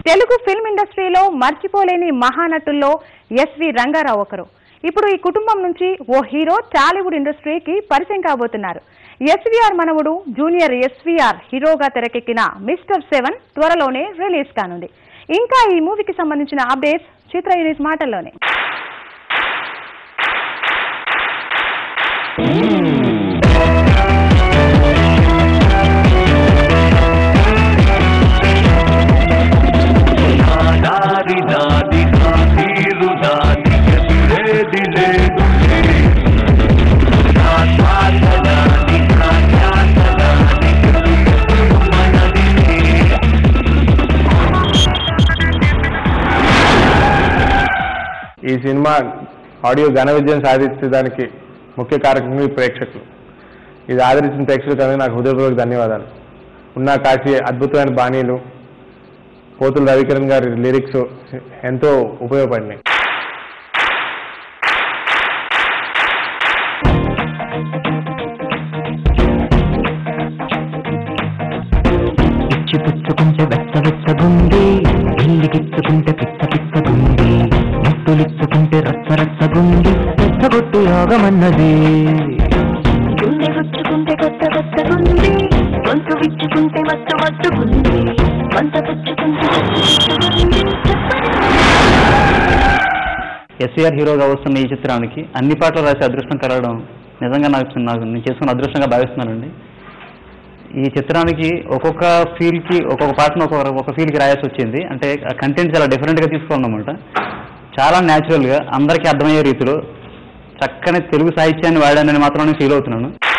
Telugu film ఇండస్ట్రీలో మర్చిపోలేని మహానటుల్లో SV Rangarao ఒకరు ఇప్పుడు ఈ కుటుంబం నుంచి ఓ హీరో టాలీవుడ్ ఇండస్ట్రీకి పరిచయం కాబోతున్నారు ఎస్వీఆర్ మనవుడు జూనియర్ ఎస్వీఆర్ హీరోగా తెరకెక్కిన మిస్టర్ సెవెన్ త్వరలోనే రిలీజ్ కానుంది ఇంకా ఈ మూవీకి సంబంధించిన అప్డేట్స్ చిత్ర యూనిట్ మాటల్లోనే దారి దాది తీరు దాది ఎదురేది లేదు నా శ్వాస దాది నా ధ్యాస దాది మనది ఈ సినిమా ఆడియో ఘన విజయం సాధించడానికి ముఖ్య కారకం ఈ ప్రేక్షకులు ఇది ఆదరించిన ప్రేక్షకులకు నాకు హృదయపూర్వక ధన్యవాదాలు ఉన్నా కాశీ అద్భుతమైన బాణీలు పోతుల రవికిరణ్ గారి లిరిక్స్ ఎంతో ఉపయోగపడినాయి ఇచ్చి పుచ్చుకుంటే వెచ్చ వెచ్చగుంది ఇల్లిగిచ్చుకుంటే పిచ్చ పిచ్చగుంది ముట్టులిచ్చుకుంటే రచ్చ రచ్చగుంది పెద్దగొట్టు యోగమన్నది గుండె గుచ్చుకుంటే కొత్త కొత్తగుంది గొంతు విచ్చుకుంటే మత్తు మత్తుకుంది వంట పుచ్చుకుంటే చెప్పండి ఎస్వీఆర్ హీరోగా వస్తున్న ఈ చిత్రానికి అన్ని పాటలు రాసే అదృష్టం కలగడం నిజంగా నాకు నాకు నేను చేసుకున్న అదృష్టంగా భావిస్తున్నానండి ఈ చిత్రానికి ఒక్కొక్క ఫీల్కి ఒక్కొక్క పాటను ఒక్కొక్క ఒక ఫీల్కి రాయాల్సి వచ్చింది అంటే కంటెంట్ చాలా డిఫరెంట్గా తీసుకోవాలన్నమాట చాలా న్యాచురల్గా అందరికీ అర్థమయ్యే రీతిలో చక్కని తెలుగు సాహిత్యాన్ని వాడానని మాత్రం నేను ఫీల్ అవుతున్నాను